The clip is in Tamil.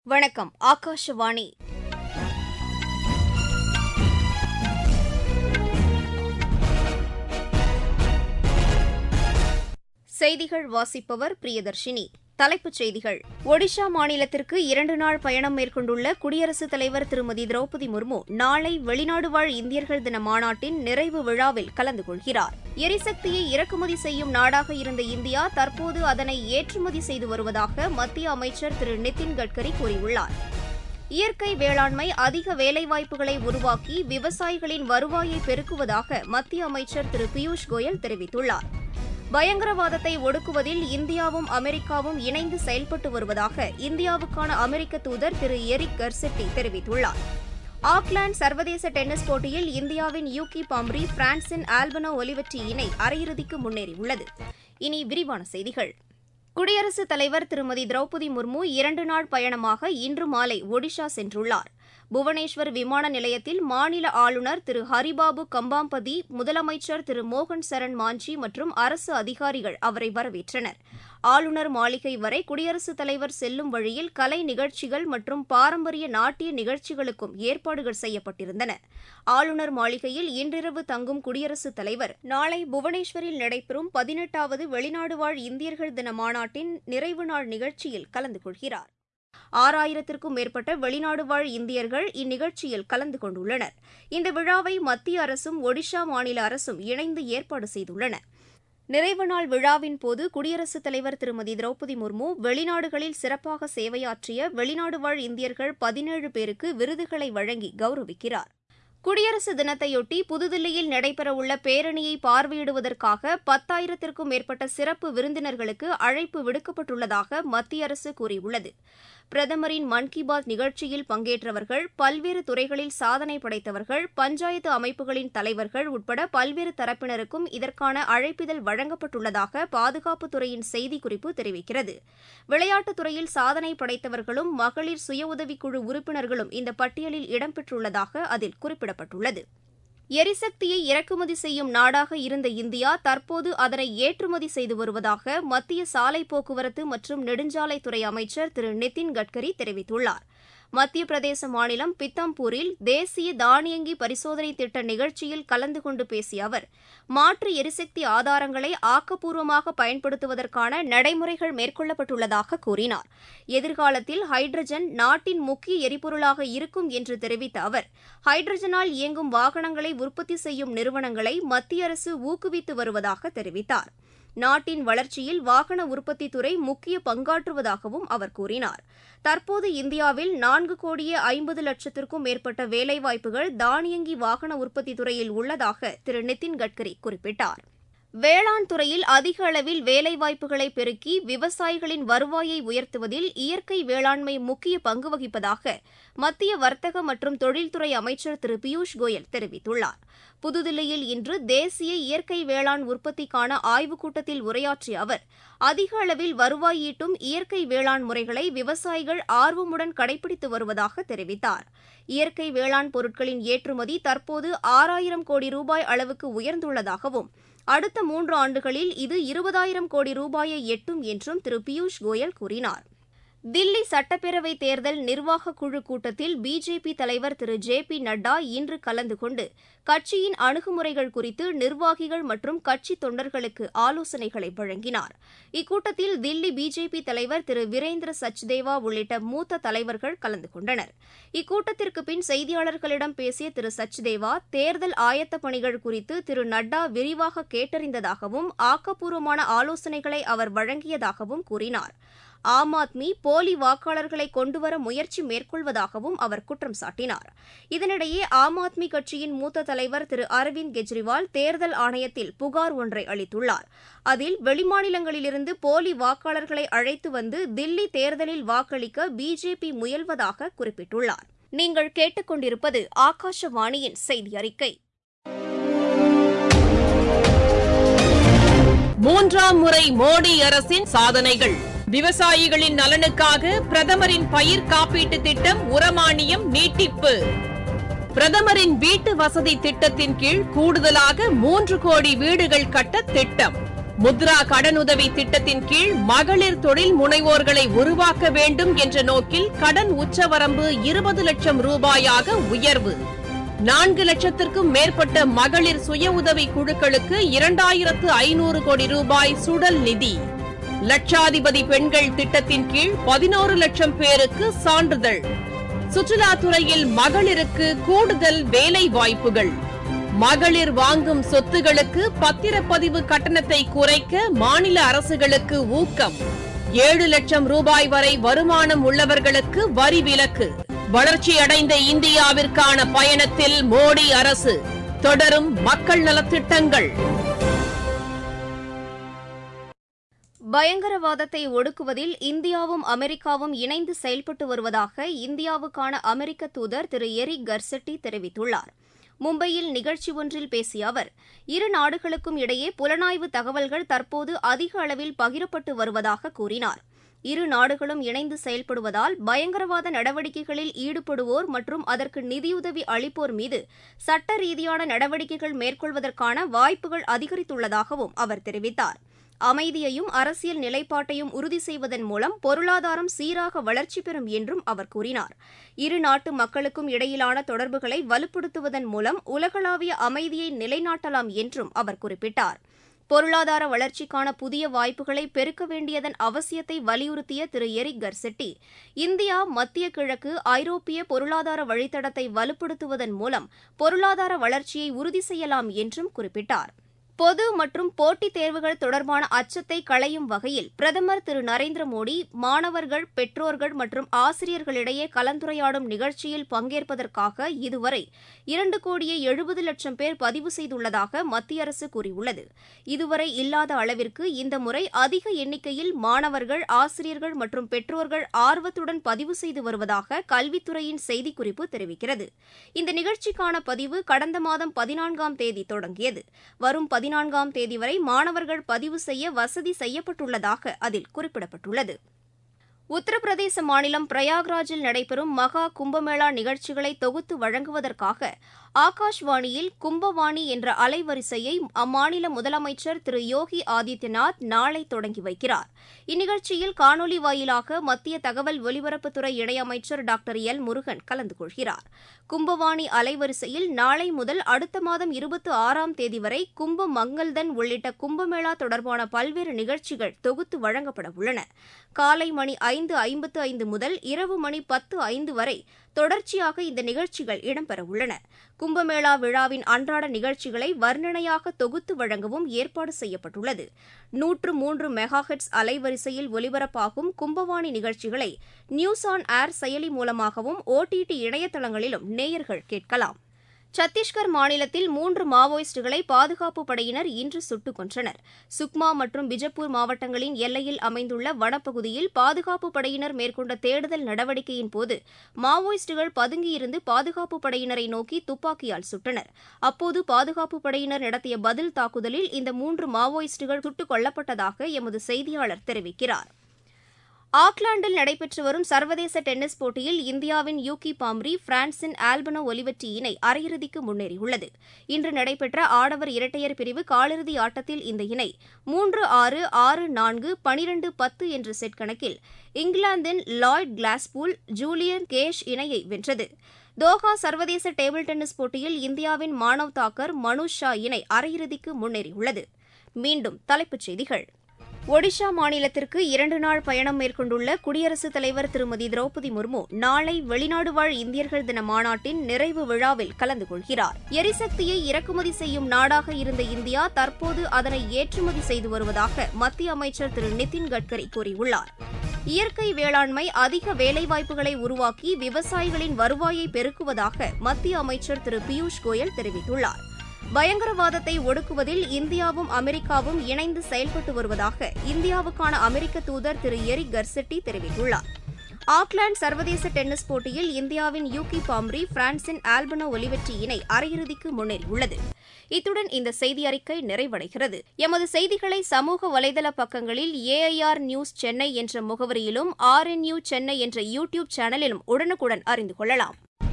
வணக்கம் ஆகாஷவாணி செய்திகள் வாசிப்பவர் பிரியதர்ஷினி தலைப்புச் செய்திகள் ஒடிஷா மாநிலத்திற்கு இரண்டு நாள் பயணம் மேற்கொண்டுள்ள குடியரசுத் தலைவர் திருமதி திரௌபதி முர்மு நாளை வெளிநாடு வாழ் இந்தியர்கள் தின மாநாட்டின் நிறைவு விழாவில் கலந்து கொள்கிறார் எரிசக்தியை இறக்குமதி செய்யும் நாடாக இருந்த இந்தியா தற்போது அதனை ஏற்றுமதி செய்து வருவதாக மத்திய அமைச்சர் திரு நிதின் கட்கரி கூறியுள்ளார் இயற்கை வேளாண்மை அதிக வேலைவாய்ப்புகளை உருவாக்கி விவசாயிகளின் வருவாயை பெருக்குவதாக மத்திய அமைச்சர் திரு பியூஷ் கோயல் தெரிவித்துள்ளார் பயங்கரவாதத்தை ஒடுக்குவதில் இந்தியாவும் அமெரிக்காவும் இணைந்து செயல்பட்டு வருவதாக இந்தியாவுக்கான அமெரிக்க தூதர் திரு எரிக் கர்செட்டி தெரிவித்துள்ளார் ஆக்லாந்து சர்வதேச டென்னிஸ் போட்டியில் இந்தியாவின் யூகி பாம்ரி பிரான்சின் ஆல்பனோ ஒலிவெற்றி இணை அரையிறுதிக்கு முன்னேறியுள்ளது இனி விரிவான செய்திகள் குடியரசுத் தலைவர் திருமதி திரௌபதி முர்மு இரண்டு நாள் பயணமாக இன்று மாலை ஒடிஷா சென்றுள்ளார் புவனேஸ்வர் விமான நிலையத்தில் மாநில ஆளுநர் திரு ஹரிபாபு கம்பாம்பதி முதலமைச்சர் திரு மோகன் சரண் மாஞ்சி மற்றும் அரசு அதிகாரிகள் அவரை வரவேற்றனர் ஆளுநர் மாளிகை வரை குடியரசுத் தலைவர் செல்லும் வழியில் கலை நிகழ்ச்சிகள் மற்றும் பாரம்பரிய நாட்டிய நிகழ்ச்சிகளுக்கும் ஏற்பாடுகள் செய்யப்பட்டிருந்தன ஆளுநர் மாளிகையில் இன்றிரவு தங்கும் குடியரசுத் தலைவர் நாளை புவனேஸ்வரில் நடைபெறும் பதினெட்டாவது வெளிநாடு வாழ் இந்தியர்கள் தின மாநாட்டின் நிறைவு நாள் நிகழ்ச்சியில் கலந்து கொள்கிறார் ஆறாயிரத்திற்கும் மேற்பட்ட வெளிநாடு வாழ் இந்தியர்கள் இந்நிகழ்ச்சியில் கலந்து கொண்டுள்ளனர் இந்த விழாவை மத்திய அரசும் ஒடிஷா மாநில அரசும் இணைந்து ஏற்பாடு செய்துள்ளன நிறைவு நாள் விழாவின் போது குடியரசுத் தலைவர் திருமதி திரௌபதி முர்மு வெளிநாடுகளில் சிறப்பாக சேவையாற்றிய வெளிநாடு வாழ் இந்தியர்கள் பதினேழு பேருக்கு விருதுகளை வழங்கி கௌரவிக்கிறார் குடியரசு தினத்தையொட்டி புதுதில்லியில் நடைபெறவுள்ள பேரணியை பார்வையிடுவதற்காக பத்தாயிரத்திற்கும் மேற்பட்ட சிறப்பு விருந்தினர்களுக்கு அழைப்பு விடுக்கப்பட்டுள்ளதாக மத்திய அரசு கூறியுள்ளது பிரதமரின் மன் கி பாத் நிகழ்ச்சியில் பங்கேற்றவர்கள் பல்வேறு துறைகளில் சாதனை படைத்தவர்கள் பஞ்சாயத்து அமைப்புகளின் தலைவர்கள் உட்பட பல்வேறு தரப்பினருக்கும் இதற்கான அழைப்பிதழ் வழங்கப்பட்டுள்ளதாக பாதுகாப்புத்துறையின் செய்திக்குறிப்பு தெரிவிக்கிறது விளையாட்டுத் துறையில் சாதனை படைத்தவர்களும் மகளிர் சுய உதவிக்குழு உறுப்பினர்களும் இந்த பட்டியலில் இடம்பெற்றுள்ளதாக அதில் குறிப்பிடப்பட்டுள்ளது எரிசக்தியை இறக்குமதி செய்யும் நாடாக இருந்த இந்தியா தற்போது அதனை ஏற்றுமதி செய்து வருவதாக மத்திய சாலை போக்குவரத்து மற்றும் நெடுஞ்சாலைத்துறை அமைச்சர் திரு நிதின் கட்கரி தெரிவித்துள்ளார் மத்திய பிரதேச மாநிலம் பித்தம்பூரில் தேசிய தானியங்கி பரிசோதனை திட்ட நிகழ்ச்சியில் கலந்து கொண்டு பேசிய அவர் மாற்று எரிசக்தி ஆதாரங்களை ஆக்கப்பூர்வமாக பயன்படுத்துவதற்கான நடைமுறைகள் மேற்கொள்ளப்பட்டுள்ளதாக கூறினார் எதிர்காலத்தில் ஹைட்ரஜன் நாட்டின் முக்கிய எரிபொருளாக இருக்கும் என்று தெரிவித்த அவர் ஹைட்ரஜனால் இயங்கும் வாகனங்களை உற்பத்தி செய்யும் நிறுவனங்களை மத்திய அரசு ஊக்குவித்து வருவதாக தெரிவித்தார் நாட்டின் வளர்ச்சியில் வாகன உற்பத்தித் துறை முக்கிய பங்காற்றுவதாகவும் அவர் கூறினார் தற்போது இந்தியாவில் நான்கு கோடியே ஐம்பது லட்சத்திற்கும் மேற்பட்ட வேலைவாய்ப்புகள் தானியங்கி வாகன உற்பத்தித் துறையில் உள்ளதாக திரு நிதின் கட்கரி குறிப்பிட்டார் வேளாண் துறையில் அதிக அளவில் வேலைவாய்ப்புகளை பெருக்கி விவசாயிகளின் வருவாயை உயர்த்துவதில் இயற்கை வேளாண்மை முக்கிய பங்கு வகிப்பதாக மத்திய வர்த்தக மற்றும் தொழில்துறை அமைச்சர் திரு பியூஷ் கோயல் தெரிவித்துள்ளார் புதுதில்லியில் இன்று தேசிய இயற்கை வேளாண் உற்பத்திக்கான ஆய்வுக் கூட்டத்தில் உரையாற்றிய அவர் அதிக அளவில் வருவாய் ஈட்டும் இயற்கை வேளாண் முறைகளை விவசாயிகள் ஆர்வமுடன் கடைபிடித்து வருவதாக தெரிவித்தார் இயற்கை வேளாண் பொருட்களின் ஏற்றுமதி தற்போது ஆறாயிரம் கோடி ரூபாய் அளவுக்கு உயர்ந்துள்ளதாகவும் அடுத்த மூன்று ஆண்டுகளில் இது இருபதாயிரம் கோடி ரூபாயை எட்டும் என்றும் திரு பியூஷ் கோயல் கூறினார் தில்லி சட்டப்பேரவை தேர்தல் நிர்வாகக் குழு கூட்டத்தில் பிஜேபி தலைவர் திரு ஜே பி நட்டா இன்று கலந்து கொண்டு கட்சியின் அணுகுமுறைகள் குறித்து நிர்வாகிகள் மற்றும் கட்சி தொண்டர்களுக்கு ஆலோசனைகளை வழங்கினார் இக்கூட்டத்தில் தில்லி பிஜேபி தலைவர் திரு வீரேந்திர சச்தேவா உள்ளிட்ட மூத்த தலைவர்கள் கலந்து கொண்டனர் இக்கூட்டத்திற்கு பின் செய்தியாளர்களிடம் பேசிய திரு சச்தேவா தேர்தல் ஆயத்த பணிகள் குறித்து திரு நட்டா விரிவாக கேட்டறிந்ததாகவும் ஆக்கப்பூர்வமான ஆலோசனைகளை அவர் வழங்கியதாகவும் கூறினார் ஆம் ஆத்மி போலி வாக்காளர்களை கொண்டுவர முயற்சி மேற்கொள்வதாகவும் அவர் குற்றம் சாட்டினார் இதனிடையே ஆம் ஆத்மி கட்சியின் மூத்த தலைவர் திரு அரவிந்த் கெஜ்ரிவால் தேர்தல் ஆணையத்தில் புகார் ஒன்றை அளித்துள்ளார் அதில் வெளிமாநிலங்களிலிருந்து போலி வாக்காளர்களை அழைத்து வந்து தில்லி தேர்தலில் வாக்களிக்க பிஜேபி முயல்வதாக குறிப்பிட்டுள்ளார் நீங்கள் கேட்டுக்கொண்டிருப்பது ஆகாஷவாணியின் செய்தி அறிக்கை மூன்றாம் முறை மோடி அரசின் சாதனைகள் விவசாயிகளின் நலனுக்காக பிரதமரின் பயிர் காப்பீட்டு திட்டம் உரமானியம் நீட்டிப்பு பிரதமரின் வீட்டு வசதி திட்டத்தின் கீழ் கூடுதலாக மூன்று கோடி வீடுகள் கட்ட திட்டம் முத்ரா கடனுதவி திட்டத்தின் கீழ் மகளிர் தொழில் முனைவோர்களை உருவாக்க வேண்டும் என்ற நோக்கில் கடன் உச்சவரம்பு இருபது லட்சம் ரூபாயாக உயர்வு நான்கு லட்சத்திற்கும் மேற்பட்ட மகளிர் சுய உதவி குழுக்களுக்கு இரண்டாயிரத்து ஐநூறு கோடி ரூபாய் சுடல் நிதி லட்சாதிபதி பெண்கள் திட்டத்தின் கீழ் பதினோரு லட்சம் பேருக்கு சான்றிதழ் சுற்றுலாத்துறையில் மகளிருக்கு கூடுதல் வேலை வாய்ப்புகள் மகளிர் வாங்கும் சொத்துகளுக்கு பத்திரப்பதிவு கட்டணத்தை குறைக்க மாநில அரசுகளுக்கு ஊக்கம் ஏழு லட்சம் ரூபாய் வரை வருமானம் உள்ளவர்களுக்கு வரி விலக்கு வளர்ச்சியடைந்த இந்தியாவிற்கான பயணத்தில் மோடி அரசு தொடரும் மக்கள் நலத்திட்டங்கள் பயங்கரவாதத்தை ஒடுக்குவதில் இந்தியாவும் அமெரிக்காவும் இணைந்து செயல்பட்டு வருவதாக இந்தியாவுக்கான அமெரிக்க தூதர் திரு எரிக் கர்செட்டி தெரிவித்துள்ளார் மும்பையில் நிகழ்ச்சி ஒன்றில் பேசிய அவர் இரு நாடுகளுக்கும் இடையே புலனாய்வு தகவல்கள் தற்போது அதிக அளவில் பகிரப்பட்டு வருவதாக கூறினார் இரு நாடுகளும் இணைந்து செயல்படுவதால் பயங்கரவாத நடவடிக்கைகளில் ஈடுபடுவோர் மற்றும் அதற்கு நிதியுதவி அளிப்போர் மீது சட்ட ரீதியான நடவடிக்கைகள் மேற்கொள்வதற்கான வாய்ப்புகள் அதிகரித்துள்ளதாகவும் அவர் தெரிவித்தார் அமைதியையும் அரசியல் நிலைப்பாட்டையும் உறுதி செய்வதன் மூலம் பொருளாதாரம் சீராக வளர்ச்சி பெறும் என்றும் அவர் கூறினார் இரு நாட்டு மக்களுக்கும் இடையிலான தொடர்புகளை வலுப்படுத்துவதன் மூலம் உலகளாவிய அமைதியை நிலைநாட்டலாம் என்றும் அவர் குறிப்பிட்டார் பொருளாதார வளர்ச்சிக்கான புதிய வாய்ப்புகளை பெருக்க வேண்டியதன் அவசியத்தை வலியுறுத்திய திரு எரிக் கர்செட்டி இந்தியா மத்திய கிழக்கு ஐரோப்பிய பொருளாதார வழித்தடத்தை வலுப்படுத்துவதன் மூலம் பொருளாதார வளர்ச்சியை உறுதி செய்யலாம் என்றும் குறிப்பிட்டார் பொது மற்றும் போட்டித் தேர்வுகள் தொடர்பான அச்சத்தை களையும் வகையில் பிரதமர் திரு நரேந்திர மோடி மாணவர்கள் பெற்றோர்கள் மற்றும் ஆசிரியர்களிடையே கலந்துரையாடும் நிகழ்ச்சியில் பங்கேற்பதற்காக இதுவரை இரண்டு கோடியே எழுபது லட்சம் பேர் பதிவு செய்துள்ளதாக மத்திய அரசு கூறியுள்ளது இதுவரை இல்லாத அளவிற்கு இந்த முறை அதிக எண்ணிக்கையில் மாணவர்கள் ஆசிரியர்கள் மற்றும் பெற்றோர்கள் ஆர்வத்துடன் பதிவு செய்து வருவதாக கல்வித்துறையின் செய்திக்குறிப்பு தெரிவிக்கிறது இந்த நிகழ்ச்சிக்கான பதிவு கடந்த மாதம் பதினான்காம் தேதி தொடங்கியது வரும் பதினான்காம் தேதி வரை மாணவர்கள் பதிவு செய்ய வசதி செய்யப்பட்டுள்ளதாக அதில் குறிப்பிடப்பட்டுள்ளது உத்தரப்பிரதேச மாநிலம் பிரயாக்ராஜில் நடைபெறும் மகா கும்பமேளா நிகழ்ச்சிகளை தொகுத்து வழங்குவதற்காக ஆகாஷ்வாணியில் கும்பவாணி என்ற அலைவரிசையை அம்மாநில முதலமைச்சர் திரு யோகி ஆதித்யநாத் நாளை தொடங்கி வைக்கிறார் இந்நிகழ்ச்சியில் காணொலி வாயிலாக மத்திய தகவல் ஒலிபரப்புத்துறை இணையமைச்சர் டாக்டர் எல் முருகன் கலந்து கொள்கிறார் கும்பவாணி அலைவரிசையில் நாளை முதல் அடுத்த மாதம் இருபத்தி ஆறாம் தேதி வரை கும்ப மங்கள்தன் உள்ளிட்ட கும்பமேளா தொடர்பான பல்வேறு நிகழ்ச்சிகள் தொகுத்து வழங்கப்பட உள்ளன காலை மணி ஐந்து ஐம்பத்து ஐந்து முதல் இரவு மணி பத்து ஐந்து வரை தொடர்ச்சியாக இந்த நிகழ்ச்சிகள் இடம்பெறவுள்ளன கும்பமேளா விழாவின் அன்றாட நிகழ்ச்சிகளை வர்ணனையாக தொகுத்து வழங்கவும் ஏற்பாடு செய்யப்பட்டுள்ளது நூற்று மூன்று மெகாஹெட்ஸ் அலைவரிசையில் ஒலிபரப்பாகும் கும்பவாணி நிகழ்ச்சிகளை நியூஸ் ஆன் ஏர் செயலி மூலமாகவும் ஓடிடி இணையதளங்களிலும் நேயர்கள் கேட்கலாம் சத்தீஸ்கர் மாநிலத்தில் மூன்று மாவோயிஸ்டுகளை பாதுகாப்புப் படையினர் இன்று சுட்டுக் கொன்றனர் சுக்மா மற்றும் பிஜப்பூர் மாவட்டங்களின் எல்லையில் அமைந்துள்ள வனப்பகுதியில் பாதுகாப்புப் படையினர் மேற்கொண்ட தேடுதல் நடவடிக்கையின் போது மாவோயிஸ்டுகள் பதுங்கியிருந்து பாதுகாப்புப் படையினரை நோக்கி துப்பாக்கியால் சுட்டனர் அப்போது பாதுகாப்புப் படையினர் நடத்திய பதில் தாக்குதலில் இந்த மூன்று மாவோயிஸ்டுகள் சுட்டுக் கொல்லப்பட்டதாக எமது செய்தியாளர் தெரிவிக்கிறார் ஆக்லாந்தில் நடைபெற்று வரும் சர்வதேச டென்னிஸ் போட்டியில் இந்தியாவின் யூகி பாம்ரி பிரான்சின் ஆல்பனோ ஒலிவெட்டி இணை அரையிறுதிக்கு முன்னேறியுள்ளது இன்று நடைபெற்ற ஆடவர் இரட்டையர் பிரிவு காலிறுதி ஆட்டத்தில் இந்த இணை மூன்று ஆறு ஆறு நான்கு பனிரெண்டு பத்து என்ற செட் கணக்கில் இங்கிலாந்தின் லாய்ட் கிளாஸ்பூல் ஜூலியன் கேஷ் இணையை வென்றது தோஹா சர்வதேச டேபிள் டென்னிஸ் போட்டியில் இந்தியாவின் மானவ் தாக்கர் மனுஷ் ஷா இணை அரையிறுதிக்கு முன்னேறியுள்ளது மீண்டும் தலைப்புச் செய்திகள் ஒடிஷா மாநிலத்திற்கு இரண்டு நாள் பயணம் மேற்கொண்டுள்ள குடியரசுத் தலைவர் திருமதி திரௌபதி முர்மு நாளை வெளிநாடு வாழ் இந்தியர்கள் தின மாநாட்டின் நிறைவு விழாவில் கலந்து கொள்கிறார் எரிசக்தியை இறக்குமதி செய்யும் நாடாக இருந்த இந்தியா தற்போது அதனை ஏற்றுமதி செய்து வருவதாக மத்திய அமைச்சர் திரு நிதின் கட்கரி கூறியுள்ளார் இயற்கை வேளாண்மை அதிக வேலைவாய்ப்புகளை உருவாக்கி விவசாயிகளின் வருவாயை பெருக்குவதாக மத்திய அமைச்சர் திரு பியூஷ் கோயல் தெரிவித்துள்ளார் பயங்கரவாதத்தை ஒடுக்குவதில் இந்தியாவும் அமெரிக்காவும் இணைந்து செயல்பட்டு வருவதாக இந்தியாவுக்கான அமெரிக்க தூதர் திரு எரிக் கர்செட்டி தெரிவித்துள்ளார் ஆக்லாந்து சர்வதேச டென்னிஸ் போட்டியில் இந்தியாவின் யூகி பாம்ரி பிரான்சின் ஆல்பனோ ஒலிவெற்றி இணை அரையிறுதிக்கு முன்னேறியுள்ளது இத்துடன் இந்த செய்தி அறிக்கை நிறைவடைகிறது எமது செய்திகளை சமூக வலைதள பக்கங்களில் ஏஐஆர் நியூஸ் சென்னை என்ற முகவரியிலும் ஆர்என்யூ சென்னை என்ற யூ டியூப் சேனலிலும் உடனுக்குடன் அறிந்து கொள்ளலாம்